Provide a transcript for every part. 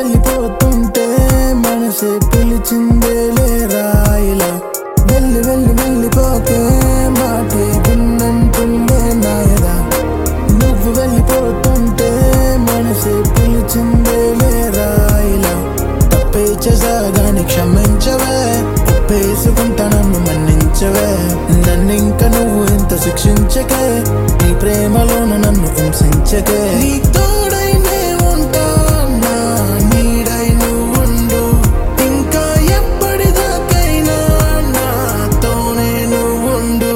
వెళ్ళిపోతుంటే మనసే పిలిచిందే లేరాయిలా వెళ్ళి వెళ్ళి వెళ్ళిపోకే మాటే విన్నంటుండే నాయరా నువ్వు వెళ్ళిపోతుంటే మనసే పిలిచిందే లేరాయిలా తప్పే చేసాగాని క్షమించవే ఒప్పేసుకుంటా నన్ను మన్నించవే నన్ను ఇంకా నువ్వు ఇంత శిక్షించకే నీ ప్రేమలోన నన్ను హింసించకే నీ తోడైనే ఉంటా నా నీడై నువ్వుండు ఇంకా ఎప్పటిదాకైనా నాతోనే నువ్వుండు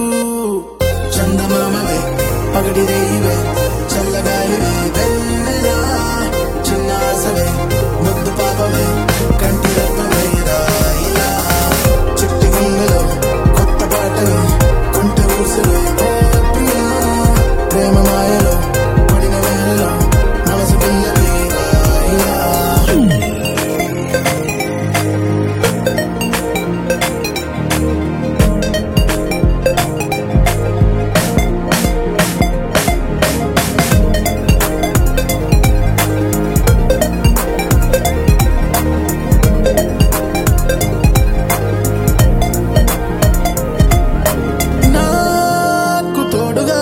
చందమామవే పగటి రేయివే చల్లగాలివే వెన్నెలా చిన్న ఆశవే ముద్దు పాపవే కంటి రెప్పవే రాయిలా చిట్టి గుండెలో కొత్త పాటలు కొంటె ఊసులు ఓ ప్రియా ప్రేమ మాయలో పడిన వేళలో మనసు పిల్లవే రాయిలా నాకు తోడుగా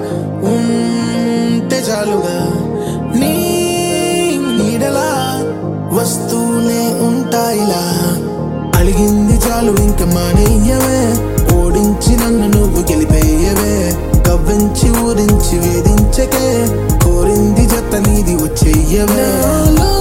ఉంటే చాలుగా నీ నీడలా వస్తూనే ఉంటాయిలా అడిగింది చాలు ఇంక మానేయవే ఓడించి నన్ను నువ్వు గెలిపేయవే కవ్వించి ఊరించి వేధించకే కోరింది జత నీది వచ్చేయవే